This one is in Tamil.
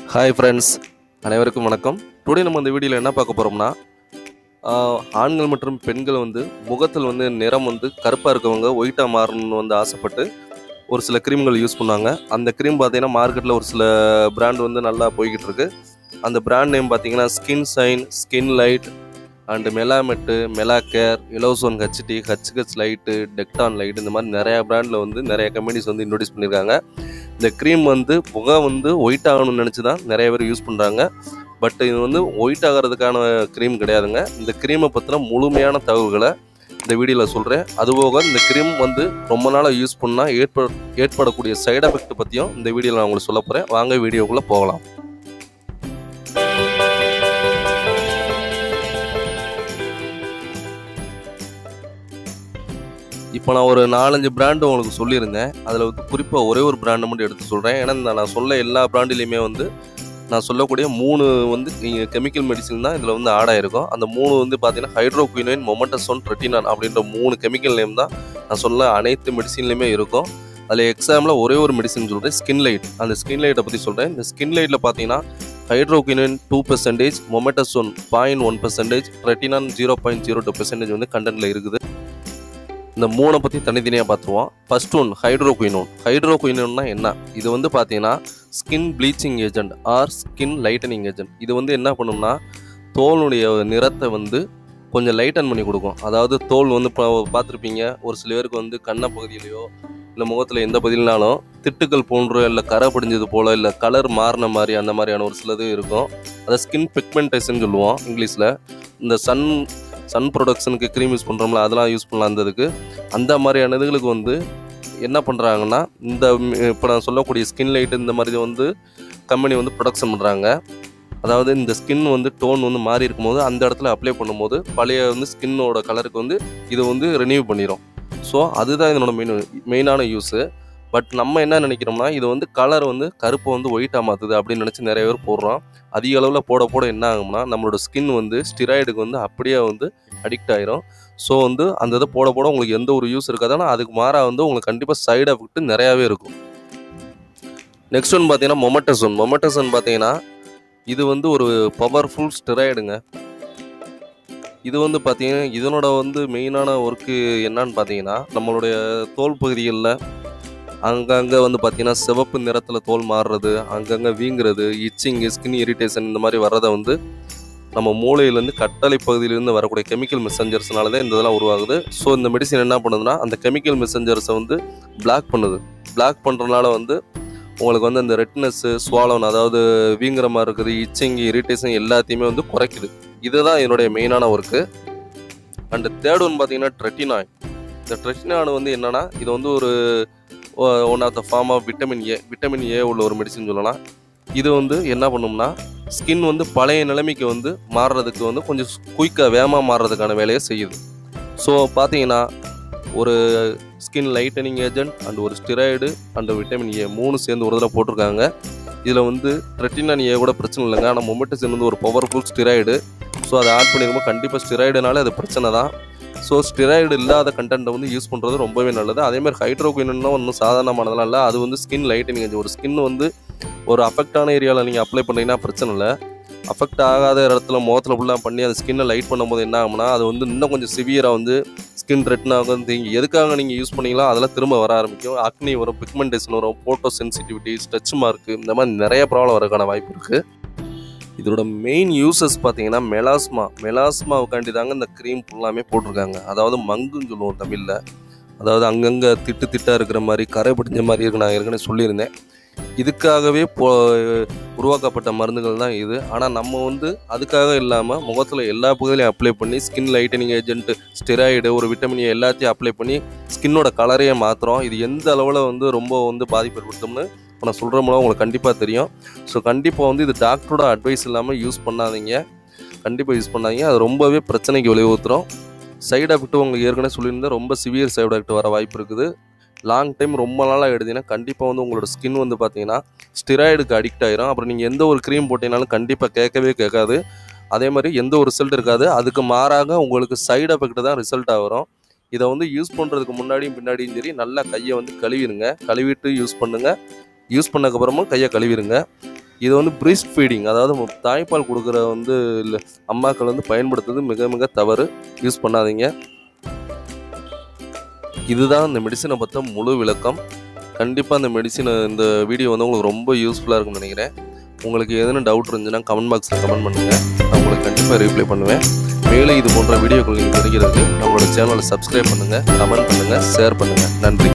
ஹாய் ஃப்ரெண்ட்ஸ் அனைவருக்கும் வணக்கம் டுடே நம்ம இந்த வீடியோவில் என்ன பார்க்க போகிறோம்னா ஆஹ், ஆண்கள் மற்றும் பெண்கள் வந்து முகத்தில் வந்து நிறம் வந்து கருப்பாக இருக்கவங்க ஒயிட்டாக மாறணும்னு வந்து ஆசைப்பட்டு ஒரு சில க்ரீம்கள் யூஸ் பண்ணாங்க அந்த க்ரீம் பார்த்தீங்கன்னா மார்க்கெட்டில் ஒரு சில பிராண்ட் வந்து நல்லா போய்கிட்டு இருக்கு அந்த பிராண்ட் நேம் பார்த்தீங்கன்னா skin shine skin light and மெலாமெட்டு மெலாகேர் இலோசோன் ஹச்டி ஹச்ஹெச் லைட்டு டெக்டான் லைட் இந்த மாதிரி நிறையா பிராண்டில் வந்து நிறைய கம்பெனிஸ் வந்து இன்ட்ரடியூஸ் பண்ணியிருக்காங்க இந்த க்ரீம் வந்து முகம் வந்து ஒயிட் ஆகணும்னு நினச்சி தான் நிறைய பேர் யூஸ் பண்ணுறாங்க பட் இது வந்து ஒயிட் ஆகிறதுக்கான க்ரீம் கிடையாதுங்க இந்த க்ரீமை பற்றின முழுமையான தகவல்களை இந்த வீடியோவில் சொல்கிறேன் அதுபோக இந்த க்ரீம் வந்து ரொம்ப நாளாக யூஸ் பண்ணால் ஏற்பட ஏற்படக்கூடிய சைடு எஃபெக்ட் பற்றியும் இந்த வீடியோவில் நான் உங்களுக்கு சொல்ல போகிறேன் வாங்க வீடியோக்குள்ளே போகலாம் இப்போ நான் ஒரு நாலஞ்சு பிராண்டு உங்களுக்கு சொல்லியிருந்தேன் அதில் வந்து குறிப்பாக ஒரே ஒரு பிராண்டை மட்டும் எடுத்து சொல்கிறேன் ஏன்னா இந்த நான் சொல்ல எல்லா பிராண்டிலையுமே வந்து நான் சொல்லக்கூடிய மூணு வந்து கெமிக்கல் மெடிசின் தான் இதில் வந்து ஆட் ஆயிருக்கும் அந்த மூணு வந்து பார்த்தீங்கன்னா ஹைட்ரோகுயினோயின் மொமெண்டசோன் ரெட்டினான் அப்படின்ற மூணு கெமிக்கல் நேம் தான் நான் சொல்ல அனைத்து மெடிசின்லையுமே இருக்கும் அதில் எக்ஸாம்பிள் ஒரே ஒரு மெடிசின் சொல்கிறேன் ஸ்கின் லைட் அந்த ஸ்கின் லைட்டை பற்றி சொல்கிறேன் இந்த ஸ்கின் லைட்டில் பார்த்தீங்கன்னா hydroquinone two percentage mometasone point one percentage retinoin zero point zero two percentage வந்து கண்டென்ட்டில் இருக்குது இந்த மூணை பற்றி தனித்தனியாக பார்த்துருவோம் ஃபர்ஸ்ட் ஒன் ஹைட்ரோகுயினோன் ஹைட்ரோகுயினோன்னா என்ன இது வந்து பார்த்தீங்கன்னா skin bleaching agent or skin lightening agent இது வந்து என்ன பண்ணும்னா தோலுடைய நிறத்தை வந்து கொஞ்சம் லைட்டன் பண்ணி கொடுக்கும் அதாவது தோல் வந்து இப்போ பார்த்துருப்பீங்க ஒரு சில பேருக்கு வந்து கண்ண பகுதியிலையோ இல்லை முகத்தில் எந்த பகுதியிலாலும் திட்டுக்கள் போன்ற இல்லை கரை படிஞ்சது போல் இல்லை கலர் மாறின மாதிரி அந்த மாதிரியான ஒரு சிலது இருக்கும் அதை ஸ்கின் பிக்மெண்டேஷன் சொல்லுவோம் இங்கிலீஷில் இந்த சன் சன் ப்ரொடக்ஷனுக்கு க்ரீம் யூஸ் பண்ணுறோம்ல அதெல்லாம் யூஸ் பண்ணலாம் அந்த இதுக்கு அந்த மாதிரியான இதுகளுக்கு வந்து என்ன பண்ணுறாங்கன்னா இந்த இப்போ நான் சொல்லக்கூடிய ஸ்கின் லைட் இந்த மாதிரி வந்து கம்பெனி வந்து ப்ரொடக்ஷன் பண்ணுறாங்க அதாவது இந்த ஸ்கின் வந்து டோன் வந்து மாறி இருக்கும்போது அந்த இடத்துல அப்ளை பண்ணும்போது பழைய வந்து ஸ்கின்னோட கலருக்கு வந்து இது வந்து ரினியூ பண்ணிடும் ஸோ அதுதான் இதனோட மெயின் மெயினான யூஸு பட் நம்ம என்ன நினைக்கிறோம்னா இது வந்து கலர் வந்து கருப்பை வந்து ஒயிட்டாக மாற்றுது அப்படின்னு நினச்சி நிறைய பேர் போடுறோம் அதிக அளவில் போட போட என்ன ஆகும்னா நம்மளோட ஸ்கின் வந்து ஸ்டிராய்டுக்கு வந்து அப்படியே வந்து அடிக்ட் ஆயிரும் ஸோ வந்து அந்த இதை போட போட உங்களுக்கு எந்த ஒரு யூஸ் இருக்காது ஆனால் அதுக்கு மாறாக வந்து உங்களுக்கு கண்டிப்பாக சைடு எஃபெக்ட் நிறையாவே இருக்கும் நெக்ஸ்ட் ஒன் பார்த்தீங்கன்னா மொமெட்டசோன் மொமெட்டசோன் பார்த்தீங்கன்னா இது வந்து ஒரு பவர்ஃபுல் ஸ்டெராய்டுங்க இது வந்து பார்த்தீங்கன்னா இதனோட வந்து மெயினான ஒர்க்கு என்னன்னு பார்த்தீங்கன்னா நம்மளுடைய தோல் பகுதிகளில் அங்கங்கே வந்து பார்த்தீங்கன்னா சிவப்பு நிறத்தில் தோல் மாறுறது அங்கங்கே வீங்குறது இச்சிங் ஸ்கின் இரிட்டேஷன் இந்த மாதிரி வர்றதை வந்து நம்ம மூளையிலேருந்து கட்டளை பகுதியிலேருந்து வரக்கூடிய கெமிக்கல் மெசஞ்சர்ஸ்னால தான் இந்த இதெல்லாம் உருவாகுது ஸோ இந்த மெடிசன் என்ன பண்ணுதுன்னா அந்த கெமிக்கல் மெசஞ்சர்ஸை வந்து பிளாக் பண்ணுது பிளாக் பண்ணுறதுனால வந்து உங்களுக்கு வந்து அந்த ரெட்னஸ்ஸு ஸ்வாலோன் அதாவது வீங்குற மாதிரி இருக்குது இச்சிங் இரிட்டேஷன் எல்லாத்தையுமே வந்து குறைக்குது இதுதான் என்னுடைய மெயினான ஒர்க்கு அண்ட் தேர்ட் ஒன் பார்த்தீங்கன்னா ட்ரெட்டினாய் இந்த ட்ரெட்டினான் வந்து என்னன்னா இது வந்து ஒரு one of the form of vitamin A vitamin A உள்ள ஒரு மெடிசின் சொல்லலாம் இது வந்து என்ன பண்ணும்னா ஸ்கின் வந்து பழைய நிலைமைக்கு வந்து மாறுறதுக்கு வந்து கொஞ்சம் குயிக்காக வேகமாக மாறுறதுக்கான வேலையை செய்யுது ஸோ பார்த்தீங்கன்னா ஒரு ஸ்கின் லைட்டனிங் ஏஜென்ட் அண்ட் ஒரு ஸ்டிராய்டு அண்ட் விட்டமின் ஏ மூணு சேர்ந்து ஒரு தடவை போட்டிருக்காங்க இதில் வந்து ட்ரெட்டினான் ஏ கூட பிரச்சனை இல்லைங்க ஆனால் மொமெட்டசின் வந்து ஒரு பவர்ஃபுல் ஸ்டிராய்டு ஸோ அதை ஆட் பண்ணிருக்கும்போது கண்டிப்பாக ஸ்டிராய்டுனால அது பிரச்சனை தான் ஸோ ஸ்டிராய்டு இல்லாத கண்டென்ட்டை வந்து யூஸ் பண்ணுறது ரொம்பவே நல்லது அதே மாதிரி ஹைட்ரோகுயினா ஒன்றும் சாதாரணமானதெல்லாம் இல்லை அது வந்து ஸ்கின் லைட்டனிங் ஒரு ஸ்கின் வந்து ஒரு அஃபெக்டான ஏரியாவில் நீங்கள் அப்ளை பண்ணீங்கன்னா பிரச்சனை இல்லை அஃபெக்ட் ஆகாத இடத்துல முகத்தில் ஃபுல்லாக பண்ணி அந்த ஸ்கின்னை லைட் பண்ணும்போது என்ன ஆகும்னா அது வந்து இன்னும் கொஞ்சம் சிவியராக வந்து ஸ்கின் ரெட்டன் ஆகும் நீங்கள் எதுக்காக நீங்கள் யூஸ் பண்ணீங்களோ அதெல்லாம் திரும்ப வர ஆரம்பிக்கும் அக்னி வரும் பிக்மெண்டேஷன் வரும் ஃபோட்டோ சென்சிட்டிவிட்டி ஸ்ட்ரெச் மார்க்கு இந்த மாதிரி நிறைய ப்ராப்ளம் வரக்கான வாய்ப்பு இருக்குது இதோட மெயின் யூசஸ் பார்த்தீங்கன்னா மெலாஸ்மா மெலாஸ்மாவுக்காண்டி தாங்க இந்த க்ரீம் ஃபுல்லாமே போட்டிருக்காங்க அதாவது மங்குன்னு சொல்லுவோம் தமிழில் அதாவது அங்கங்கே திட்டு திட்டாக இருக்கிற மாதிரி கரை பிடிஞ்ச மாதிரி இருக்கு நான் ஏற்கனவே சொல்லியிருந்தேன் இதுக்காகவே போ உருவாக்கப்பட்ட மருந்துகள் தான் இது ஆனால் நம்ம வந்து அதுக்காக இல்லாமல் முகத்தில் எல்லா பகுதியிலையும் அப்ளை பண்ணி ஸ்கின் லைட்டனிங் ஏஜென்ட் ஸ்டெராய்டு ஒரு விட்டமின் ஏ எல்லாத்தையும் அப்ளை பண்ணி ஸ்கின்னோட கலரையே மாற்றுறோம் இது எந்த அளவில் வந்து ரொம்ப வந்து பாதிப்பு ஏற்படுத்தும்னு இப்போ நான் சொல்கிற மூலம் உங்களுக்கு கண்டிப்பாக தெரியும் ஸோ கண்டிப்பாக வந்து இது டாக்டரோட அட்வைஸ் இல்லாமல் யூஸ் பண்ணாதீங்க கண்டிப்பாக யூஸ் பண்ணாதீங்க அது ரொம்பவே பிரச்சனைக்கு விளைவுத்துறோம் சைடு எஃபெக்ட் உங்களுக்கு ஏற்கனவே சொல்லியிருந்தேன் ரொம்ப சிவியர் சைடு எஃபெக்ட் வர வாய்ப்பு இருக்குது லாங் டைம் ரொம்ப நாளாக எடுத்தீங்கன்னா கண்டிப்பாக வந்து உங்களோட ஸ்கின் வந்து பார்த்தீங்கன்னா ஸ்டிராய்டுக்கு அடிக்ட் ஆயிரும் அப்புறம் நீங்கள் எந்த ஒரு க்ரீம் போட்டீங்கனாலும் கண்டிப்பாக கேட்கவே கேட்காது அதே மாதிரி எந்த ஒரு ரிசல்ட் இருக்காது அதுக்கு மாறாக உங்களுக்கு சைடு எஃபெக்ட் தான் ரிசல்ட்டாக வரும் இதை வந்து யூஸ் பண்ணுறதுக்கு முன்னாடியும் பின்னாடியும் சரி நல்லா கையை வந்து கழுவிடுங்க கழுவிட்டு யூஸ் பண்ணுங்கள் யூஸ் பண்ணக்கப்புறமும் கையை கழுவிடுங்க இது வந்து பிரிஸ்ட் ஃபீடிங் அதாவது மு- தாய்ப்பால் கொடுக்குற வந்து இல்ல அம்மாக்கள் வந்து பயன்படுத்துறது மிக மிக தவறு யூஸ் பண்ணாதீங்க இதுதான் இந்த மெடிசனை பற்ற முழு விளக்கம் கண்டிப்பாக இந்த மெடிசனை இந்த வீடியோ வந்து உங்களுக்கு ரொம்ப யூஸ்ஃபுல்லாக இருக்கும்னு நினைக்கிறேன் உங்களுக்கு எதுவும் டவுட் இருந்துச்சுன்னா கமெண்ட் பாக்ஸில் கமெண்ட் பண்ணுங்கள் நான் உங்களுக்கு கண்டிப்பாக ரிப்ளை பண்ணுவேன் மேலும் இது போன்ற வீடியோக்கள் நீங்கள் தெரிகிறதுக்கு நம்மளோட சேனலை சப்ஸ்கிரைப் பண்ணுங்கள் கமெண்ட் பண்ணுங்கள் ஷேர் பண்ணுங்கள் நன்றி